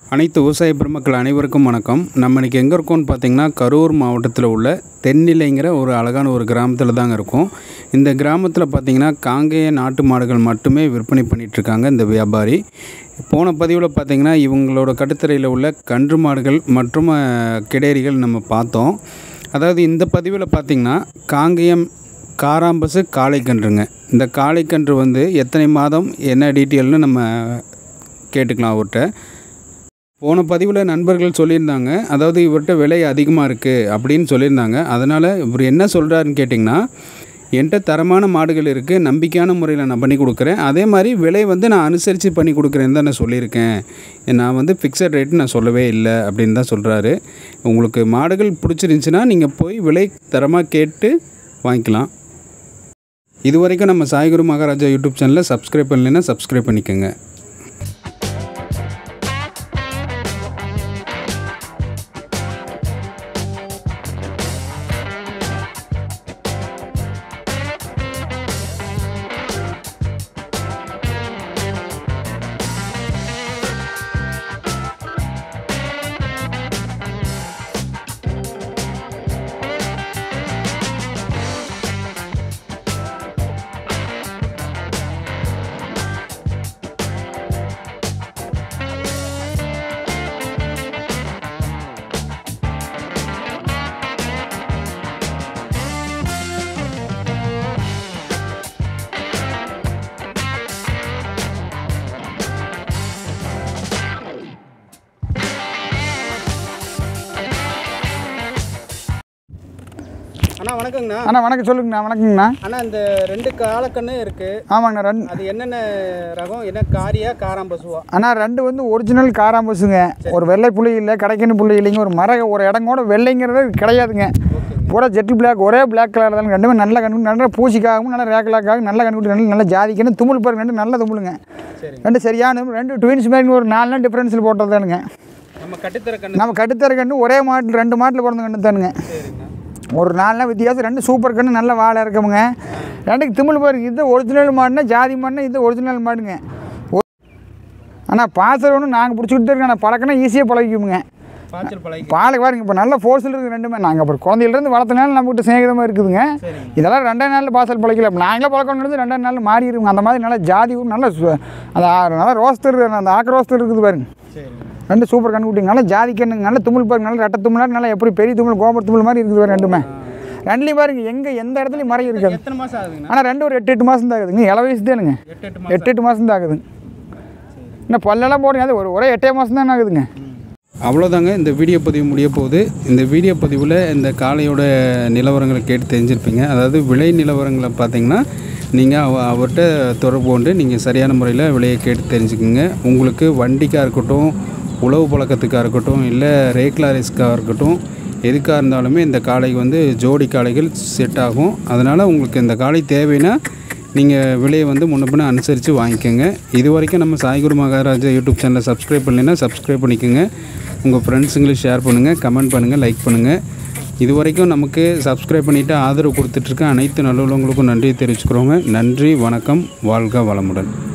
அனைத்து விவசாய பெருமக்கள் அனைவருக்கும் வணக்கம் நம்ம இன்றைக்கி எங்கே இருக்கோம்னு பார்த்தீங்கன்னா கரூர் மாவட்டத்தில் உள்ள தென்னிலைங்கிற ஒரு அழகான ஒரு கிராமத்தில் தாங்க இருக்கோம் இந்த கிராமத்தில் பார்த்தீங்கன்னா காங்கேய நாட்டு மாடுகள் மட்டுமே விற்பனை பண்ணிகிட்ருக்காங்க இந்த வியாபாரி போன பதிவில் பார்த்தீங்கன்னா இவங்களோட கட்டுத்தரையில் உள்ள கன்று மாடுகள் மற்றும் அஹ், கிடேரிகள் நம்ம பார்த்தோம் அதாவது இந்த பதிவில் பார்த்தீங்கன்னா காங்கேயம் காராம்பசு காளைக்கன்றுங்க இந்த காளைக்கன்று வந்து எத்தனை மாதம் என்ன டீட்டெயில்னு நம்ம கேட்டுக்கலாம் அவர்கிட்ட போன பதிவில் நண்பர்கள் சொல்லியிருந்தாங்க அதாவது இவர்கிட்ட விலை அதிகமாக இருக்குது அப்படின்னு சொல்லியிருந்தாங்க அதனால் இவர் என்ன சொல்கிறாருன்னு கேட்டிங்கன்னா என்கிட்ட தரமான மாடுகள் இருக்குது நம்பிக்கையான முறையில் நான் பண்ணி கொடுக்குறேன் அதே மாதிரி விலை வந்து நான் அனுசரித்து பண்ணி கொடுக்குறேன்னு தான் நான் சொல்லியிருக்கேன் நான் வந்து ஃபிக்ஸட் ரேட்டு நான் சொல்லவே இல்லை அப்படின்னு தான் சொல்கிறாரு உங்களுக்கு மாடுகள் பிடிச்சிருந்துச்சின்னா நீங்கள் போய் விலை தரமாக கேட்டு வாங்கிக்கலாம் இது வரைக்கும் நம்ம சாய்குரு மகாராஜா யூடியூப் சேனலை சப்ஸ்கிரைப் பண்ணலைன்னா சப்ஸ்கிரைப் பண்ணிக்கோங்க அண்ணா வணக்கங்கண்ணா அண்ணா வணக்கம் சொல்லுங்கண்ணா வணக்கங்கண்ணா அண்ணா இந்த ரெண்டு காலக்கண்ணு இருக்குது ஆமாங்கண்ணா ரெண்டு அது என்னென்ன ரகம் என்ன காரியா காராம்பசுவா அண்ணா ரெண்டு வந்து ஒரிஜினல் காராம்பசுங்க ஒரு வெள்ளை புள்ளி இல்லை கிடைக்கணும் புள்ளி இல்லைங்க ஒரு மர ஒரு இடம் கூட வெள்ளைங்கிறது கிடையாதுங்க பூரா ஜெட்டு பிளாக் ஒரே பிளாக் கலர் தான் ரெண்டுமே நல்ல கண்ணு நல்ல பூச்சிக்காகவும் நல்ல ரேக்கலாக்காகவும் நல்ல கண்ணு நல்ல நல்ல ஜாதிக்கணும் தும்முள் பாருங்க ரெண்டு நல்ல தும்முளுங்க சரிங்க ரெண்டு சரியான ரெண்டு ட்வின்ஸ் மாதிரி ஒரு நாலு நாள் டிஃப்ரென்ஸில் போட்டது தானுங்க நம்ம கட்டுத்தர கண்ணு நம்ம கட்டுத்தர கண்ணு ஒரே மாட்டில் ரெண்டு மாட்டில் பிறந்த கண்ணு தானுங்க சரிங்கண்ணா ஒரு நாலு நாள் வித்தியாசம் ரெண்டு சூப்பர் கண்ணு நல்ல வாழை இருக்கமுங்க ரெண்டுக்கு திமிழ் பாருங்க இது ஒரிஜினல் மாடுனா ஜாதி மாடுனா இது ஒரிஜினல் மாடுங்க ஒ- ஆனால் பாசல் ஒன்று நாங்கள் பிடிச்சிக்கிட்டு இருக்கோம் ஆனால் பழக்கம்னா ஈஸியாக பழகிக்குமுங்க பாய்ச்சல் பழகி பாலுக்கு பாருங்க இப்போ நல்ல ஃபோர்ஸில் இருக்குது ரெண்டுமே நாங்கள் அப்புறம் குழந்தையிலேருந்து வளர்த்தனால நம்மகிட்ட சேகரமாக இருக்குதுங்க சரிங்க இதெல்லாம் ரெண்டே நாளில் பாசல் பழக்கல இப்போ நாங்களே பழக்கம்ன்றது ரெண்டே நாளில் மாறிடுவோங்க அந்த மாதிரி நல்லா ஜாதி ஊர் நல்ல சு- அந்த ஆ- நல்லா ரோஸ்தர் அந்த ஆக்க ரோஸ்தர் இருக்குது பாருங்க சரிங்க ரெண்டு சூப்பர் கண்டுபிடிங்க நல்லா ஜாதி கண்ணுங்க நல்ல தும்மல் பாருங்க நல்ல ரெட்டை தும்மல் நல்லா எப்படி பெரிய தும்மல் கோபுர தும்மல் மாதிரி இருக்குது பாருங்க ரெண்டுமே ரெண்டுலேயும் பாருங்க எங்கே எந்த இடத்துலையும் மறை இருக்காது எத்தனை மாதம் ஆகுதுங்கண்ணா ஆனால் ரெண்டு ஒரு எட்டு எட்டு மாதம் தான் ஆகுதுங்க இள வயசு தானுங்க எட்டு எட்டு மாதம் எட்டு எட்டு மாதம் தான் ஆகுதுங்க இன்னும் பல்லெல்லாம் போடுங்க அது ஒரு ஒரே எட்டே மாதம் தானே ஆகுதுங்க அவ்வளோதாங்க இந்த வீடியோ பதிவு முடிய போகுது இந்த வீடியோ பதிவில் இந்த காளையோட நிலவரங்களை கேட்டு தெரிஞ்சிருப்பீங்க அதாவது விலை நிலவரங்களை பார்த்தீங்கன்னா நீங்கள் அவ அவர்கிட்ட தொடர்பு கொண்டு நீங்கள் சரியான முறையில் விலையை கேட்டு தெரிஞ்சுக்குங்க உங்களுக்கு வண்டிக்காக இருக்கட்டும் உழவு பழக்கத்துக்காக இருக்கட்டும் இல்லை ரேக்லா ரைஸ்க்காக இருக்கட்டும் எதுக்காக இருந்தாலுமே இந்த காளை வந்து ஜோடி காளைகள் செட் ஆகும் அதனால் உங்களுக்கு இந்த காளை தேவைன்னா நீங்கள் விலையை வந்து முன்ன பின்ன அனுசரித்து வாங்கிக்கோங்க இது வரைக்கும் நம்ம சாய்குரு மகாராஜா யூடியூப் சேனலை சப்ஸ்கிரைப் பண்ணலைன்னா சப்ஸ்கிரைப் பண்ணிக்கோங்க உங்கள் ஃப்ரெண்ட்ஸுங்களுக்கு ஷேர் பண்ணுங்கள் கமெண்ட் பண்ணுங்கள் லைக் பண்ணுங்கள் இது வரைக்கும் நமக்கு சப்ஸ்கிரைப் பண்ணிவிட்டு ஆதரவு கொடுத்துட்ருக்க அனைத்து நல்லவங்களுக்கும் நன்றி தெரிவிச்சுக்கிறோங்க நன்றி வணக்கம் வாழ்க வளமுடன்